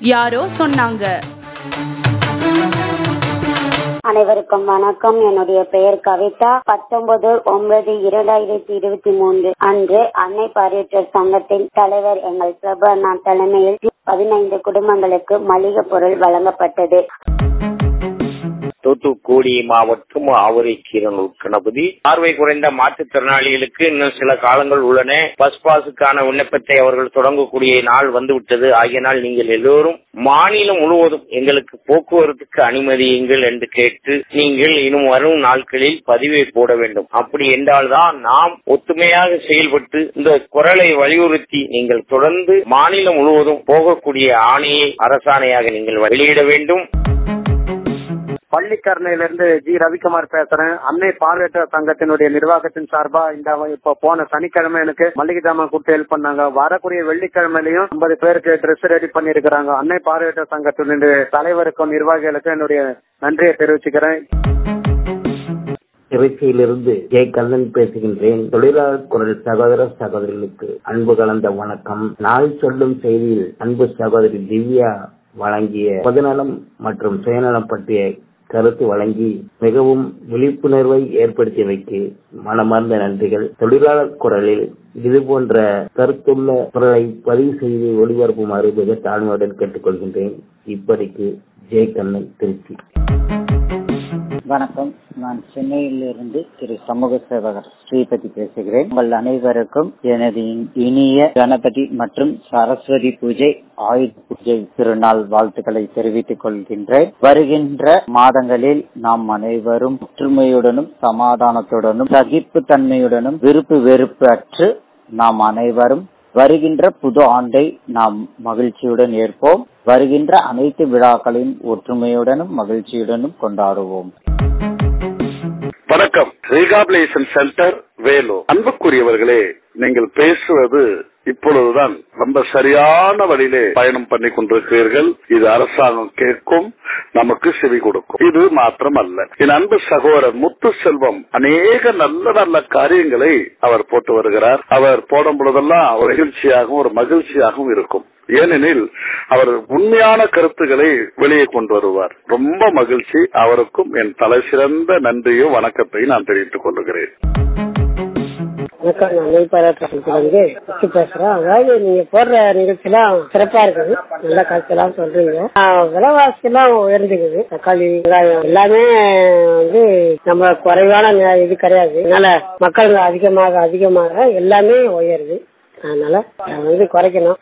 யாரோ சொன்னாங்க அனைவருக்கும் வணக்கம் என்னுடைய பெயர் கவிதா பத்தொன்பது ஒன்பது இரண்டாயிரத்தி இருபத்தி மூன்று அன்று அன்னை பார்வையற்றோர் சங்கத்தின் தலைவர் எங்கள் பிரபண்ணா தலைமையில் பதினைந்து குடும்பங்களுக்கு மளிகை பொருள் வழங்கப்பட்டது தூத்துக்குடி மாவட்டம் ஆவரை கீரனூர் கணபதி பார்வை குறைந்த மாற்றுத்திறனாளிகளுக்கு இன்னும் சில காலங்கள் உள்ளன பஸ் பாஸுக்கான விண்ணப்பத்தை அவர்கள் தொடங்கக்கூடிய நாள் வந்துவிட்டது ஆகியனால் நீங்கள் எல்லோரும் மாநிலம் முழுவதும் எங்களுக்கு போக்குவரத்துக்கு அனுமதியுங்கள் என்று கேட்டு நீங்கள் இன்னும் வரும் நாட்களில் பதிவை போட வேண்டும் அப்படி என்றால்தான் நாம் ஒத்துமையாக செயல்பட்டு இந்த குரலை வலியுறுத்தி நீங்கள் தொடர்ந்து மாநிலம் முழுவதும் போகக்கூடிய ஆணையை அரசாணையாக நீங்கள் வெளியிட வேண்டும் பள்ளிக்கரணையிலிருந்து ஜி ரவிக்குமார் பேசுறேன் அன்னை பார்வையற்ற சங்கத்தினுடைய நிர்வாகத்தின் சார்பா இந்த இப்ப போன சனிக்கிழமை எனக்கு மளிகை ஜாமான் கொடுத்து ஹெல்ப் பண்ணாங்க வரக்கூடிய வெள்ளிக்கிழமையிலையும் ஐம்பது பேருக்கு ட்ரெஸ் ரெடி பண்ணிருக்கிறாங்க அன்னை பார்வையற்ற சங்கத்தினுடைய தலைவருக்கும் நிர்வாகிகளுக்கும் என்னுடைய நன்றியை தெரிவிச்சுக்கிறேன் திருச்சியிலிருந்து ஜே கண்ணன் பேசுகின்றேன் தொழிலாளர் குரல் சகோதர சகோதரிகளுக்கு அன்பு கலந்த வணக்கம் நாள் சொல்லும் செய்தியில் அன்பு சகோதரி திவ்யா வழங்கிய பொதுநலம் மற்றும் சுயநலம் பற்றிய கருத்து வழங்கி மிகவும் விழிப்புணர்வை ஏற்படுத்தியவைக்கு மனமார்ந்த நன்றிகள் தொழிலாளர் குரலில் இது போன்ற கருத்துள்ள குரலை பதிவு செய்து ஒளிபரப்புமாறு மிக தாழ்மையுடன் கேட்டுக்கொள்கின்றேன் இப்படிக்கு ஜெய கண்ணன் திருச்சி வணக்கம் நான் சென்னையிலிருந்து திரு சமூக சேவகர் ஸ்ரீபதி பேசுகிறேன் உங்கள் அனைவருக்கும் எனது இனிய கணபதி மற்றும் சரஸ்வதி பூஜை ஆயுத பூஜை திருநாள் வாழ்த்துக்களை தெரிவித்துக் கொள்கின்றேன் வருகின்ற மாதங்களில் நாம் அனைவரும் ஒற்றுமையுடனும் சமாதானத்துடனும் சகிப்பு தன்மையுடனும் விருப்பு வெறுப்பு அற்று நாம் அனைவரும் வருகின்ற புது ஆண்டை நாம் மகிழ்ச்சியுடன் ஏற்போம் வருகின்ற அனைத்து விழாக்களையும் ஒற்றுமையுடனும் மகிழ்ச்சியுடனும் கொண்டாடுவோம் வணக்கம் ரீகாபிலேஷன் சென்டர் வேலூர் அன்புக்குரியவர்களே நீங்கள் பேசுவது இப்பொழுதுதான் ரொம்ப சரியான வழியிலே பயணம் பண்ணி கொண்டிருக்கிறீர்கள் இது அரசாங்கம் கேட்கும் நமக்கு செவி கொடுக்கும் இது மாத்திரம் அல்ல என் அன்பு சகோதரர் முத்து செல்வம் அநேக நல்ல நல்ல காரியங்களை அவர் போட்டு வருகிறார் அவர் போடும் பொழுதெல்லாம் ஒரு மகிழ்ச்சியாகவும் ஒரு மகிழ்ச்சியாகவும் இருக்கும் ஏனெனில் அவர் உண்மையான கருத்துக்களை வெளியே கொண்டு வருவார் ரொம்ப மகிழ்ச்சி அவருக்கும் என் தலை சிறந்த நன்றியும் வணக்கத்தையும் நான் தெரிவித்துக் கொள்கிறேன் வணக்கம் நான் நெய்பாராட்டத்துக்கு வந்து வச்சு பேசுறேன் அதாவது நீங்க போடுற நிகழ்ச்சியெல்லாம் சிறப்பா இருக்குது நல்ல கருத்தெல்லாம் சொல்றீங்க ஆஹ் விலைவாசி எல்லாம் உயர்ந்துக்குது தக்காளி வெங்காயம் எல்லாமே வந்து நம்ம குறைவான நே- இது கிடையாது அதனால மக்கள் அதிகமாக அதிகமாக எல்லாமே உயருது அதனால அதை வந்து குறைக்கணும்